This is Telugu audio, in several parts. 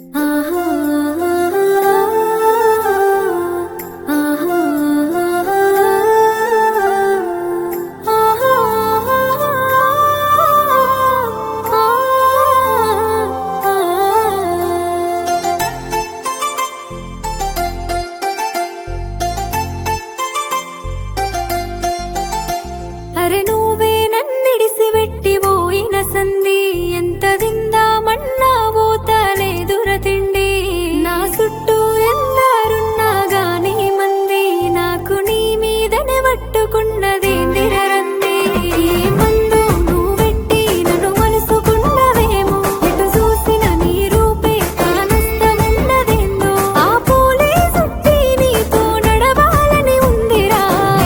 అరె నువ్వే నన్నిడిసి వెట్టి పోయిన సంధి ఎంత తిందామన్నావో తలేదుర తిండి నా చుట్టూ ఎందరున్నా గాని మంది నాకు నీ మీదనే పట్టుకున్నది రంది మందు నువ్వు వెట్టి నన్ను మనసుకున్నవేమో ఎటు చూసిన నీ రూపే కానస్తమున్నదేందో ఆ పూలే చుట్టి నీతో నడవాలని ఉందిరా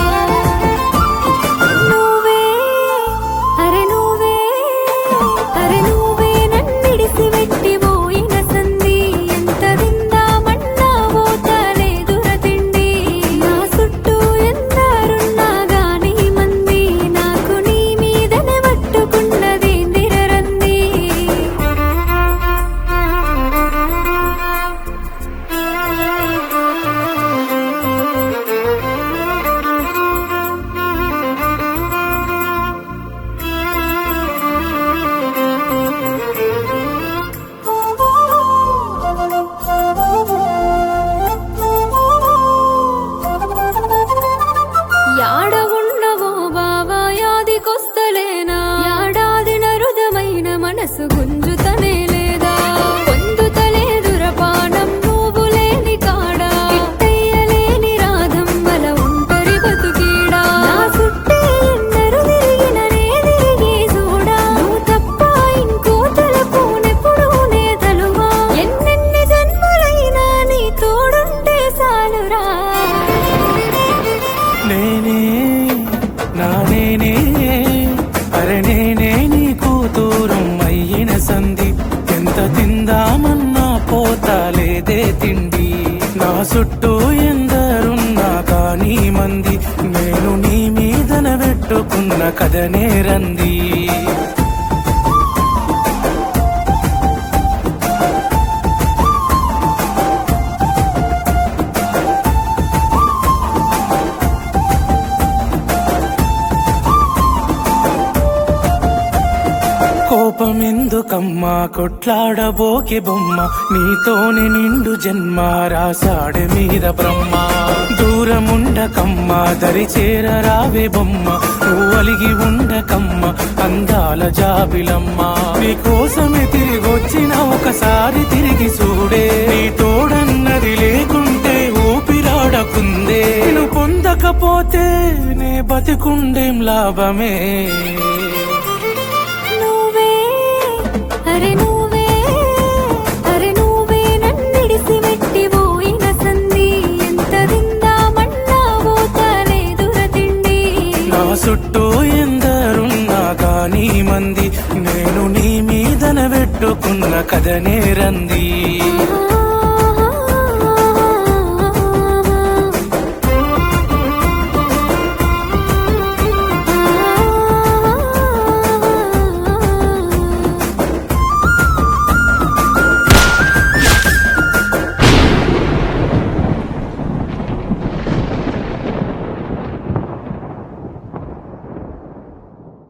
నువ్వే అరె నువ్వే అరె నువ్వే నన్నిడిసి వెట్టి పోయిన సంధి ఎంత విందామన్నావో తలేదుర తిండి నా చుట్టూ ఎందరున్నా గాని మంది నాకు నీ మీదనే పట్టుకున్నది రంది యాడ ఉన్నవో బావా యాదికొస్తలేనా యాడాది నరుదమైన మనసు గుంజుతనే లేదా పొందుతలేదుర పానం నువ్వు లేని కాడా ఇట్టయ్యలేని రాధం వల ఒంటరి బతుకీడా నా చుట్టే ఎందరు తిరిగిన నే తిరిగి చూడా నువ్వు తప్ప ఇంకో తలపునెప్పుడు నే తలువా ఎన్నెన్ని జన్మలైనా నీ తోడుంటే చాలురా నేనే నా నేనే అరే నేనే నీ కూతురం అయ్యిన సంధి ఎంత తిందామన్నా పోతాలేదే తిండి నా చుట్టూ ఎందరున్నా కానీ మంది నేను నీ మీదన పెట్టుకున్న కథనే రంది కోపమెందుకమ్మా కొట్లాడబోకే బొమ్మ నీతోని నిండు జన్మ రాసాడే మీద బ్రహ్మ దూరముండకమ్మా దరి చేరరావే బొమ్మ నువ్వు అలిగి ఉండకమ్మ అందాల జాబిలమ్మ నీ కోసమే తిరిగొచ్చిన ఒకసారి తిరిగి చూడే నీ తోడన్నది లేకుంటే ఊపిరాడకుందే నేను పొందకపోతే నే బతికుండేం లాభమే నువ్వే అరె నువ్వే అరె నువ్వే నన్నిడిసి వెట్టి పోయిన సంధి ఎంత విందామన్నావో తలేదుర తిండి నా చుట్టూ ఎందరున్నా కానీ మంది నేను నీ మీదన పెట్టుకున్న కథనే రంది ఆహా